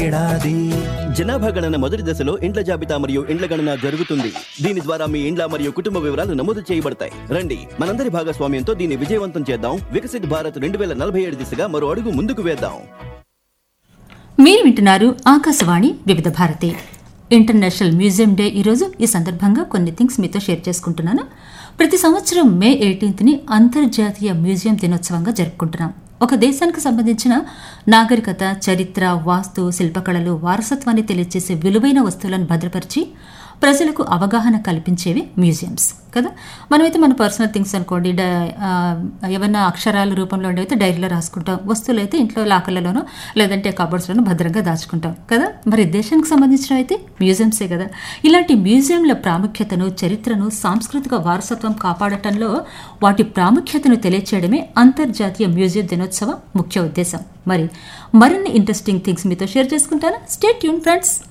ఏడాది జనాభా గణన మొదటి దశలో ఇండ్ల జాబితా మరియు ఇండ్ల గణన జరుగుతుంది దీని ద్వారా మీ ఇండ్ల మరియు కుటుంబ వివరాలు నమోదు చేయబడతాయి రండి మనందరి భాగస్వామ్యంతో దీన్ని విజయవంతం చేద్దాం వికసిత్ భారత్ రెండు వేల నలభై ఏడు దిశగా మరో అడుగు ముందుకు వేద్దాం మీరు వింటున్నారు ఆకాశవాణి వివిధ భారతి ఇంటర్నేషనల్ మ్యూజియం డే ఈరోజు ఈ సందర్భంగా కొన్ని థింగ్స్ మీతో షేర్ చేసుకుంటున్నాను ప్రతి సంవత్సరం మే ఎయిటీన్త్ని అంతర్జాతీయ మ్యూజియం దినోత్సవంగా జరుపుకుంటున్నాం ఒక దేశానికి సంబంధించిన నాగరికత చరిత్ర వాస్తు శిల్పకళలు వారసత్వాన్ని తెలియజేసే విలువైన వస్తువులను భద్రపరిచి ప్రజలకు అవగాహన కల్పించేవి మ్యూజియంస్ కదా మనమైతే మన పర్సనల్ థింగ్స్ అనుకోండి డ ఆ, ఏమన్నా అక్షరాల రూపంలో ఉండేవైతే డైరీలో రాసుకుంటాం వస్తువులు అయితే ఇంట్లో లాకర్లలోనో లేదంటే కబోర్డ్స్లోనో భద్రంగా దాచుకుంటాం కదా మరి దేశానికి సంబంధించినవి అయితే మ్యూజియంసే కదా ఇలాంటి మ్యూజియంల ప్రాముఖ్యతను చరిత్రను సాంస్కృతిక వారసత్వం కాపాడటంలో వాటి ప్రాముఖ్యతను తెలియచేయడమే అంతర్జాతీయ మ్యూజియం దినోత్సవం ముఖ్య ఉద్దేశం మరి మరిన్ని ఇంట్రెస్టింగ్ థింగ్స్ మీతో షేర్ చేసుకుంటాను స్టేట్ ట్యూన్ ఫ్రెండ్స్